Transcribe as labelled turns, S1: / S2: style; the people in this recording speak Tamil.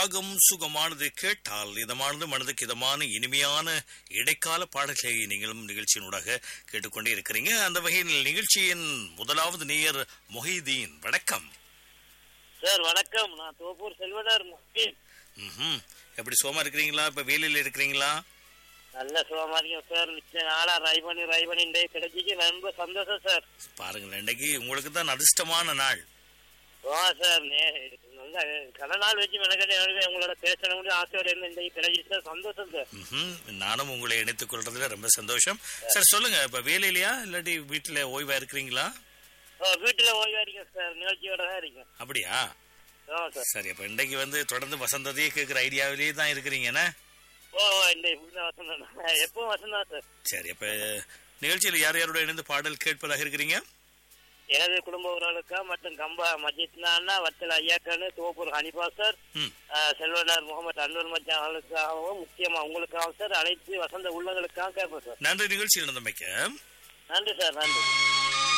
S1: ராகம் சுகமானது கேட்டால் இதமானது மனதுக்கு இதமான இனிமையான இடைக்கால பாடல்களை நீங்களும் நிகழ்ச்சியினூடாக கேட்டுக்கொண்டே இருக்கிறீங்க அந்த வகையில் நிகழ்ச்சியின் முதலாவது நேயர் மொஹிதீன் வணக்கம்
S2: சார் வணக்கம் நான் தோப்பூர் செல்வனார் முஸ்லீம்
S1: ம்ஹும். எப்படி சோமா இருக்கிறீங்களா இப்ப வேலையில இருக்கிறீங்களா
S2: நல்ல சுகமாரியம் சார் மிச்ச நாளா ரைபனி ரைபனி டே கிடைச்சிக்கு ரொம்ப சந்தோஷம் சார்
S1: பாருங்க இன்னைக்கு உங்களுக்கு தான் அதிர்ஷ்டமான நாள்
S2: ஆ சார் நே நல்ல கன நாள் வச்சு மெனக்கட்டே உங்களோட பேசணும் ஆசையோட இருந்து இன்றைக்கு கிடைச்சிச்சு சார் சந்தோஷம் சார்
S1: ம்ஹும். நானும் உங்களை இணைத்துக் கொள்றதுல ரொம்ப சந்தோஷம் சார் சொல்லுங்க இப்ப வேலையிலயா இல்லாட்டி வீட்டுல ஓய்வா இருக்கிறீங்களா
S2: ஓ வீட்டுல ஓய்வா இருக்கேன் சார் நிகழ்ச்சியோட தான் இருக்கேன்
S1: அப்படியா
S2: ஆ சார்
S1: சரி அப்ப இன்னைக்கு வந்து தொடர்ந்து வசந்ததையே கேட்கிற ஐடியாவிலேயே தான் இருக்கிறீங்க என்ன
S2: ஓ இந்த இப்படிதான் வசந்தம் தான். எப்பவும் வசந்தம் சார்
S1: சரி அப்ப நிகழ்ச்சியில் யார் யாரோட இணைந்து பாடல் கேட்பதாக இருக்கிறீங்க
S2: எனது குடும்ப உறவுகளுக்கா மற்றும் கம்பா மஜித்னா வத்தல் ஐயாக்கானு தோப்பூர் ஹனிபா சார்
S1: ம்
S2: ஆ, செல்வனார் முகமது அன்வர் மச்சான் அவர்களுக்காகவும் முக்கியமா உங்களுக்காகவும் சார் அனைத்து வசந்த உள்ளங்களுக்காக கேட்போம் சார்
S1: நன்றி நிகழ்ச்சியில் இருந்தமைக்க
S2: நன்றி சார் நன்றி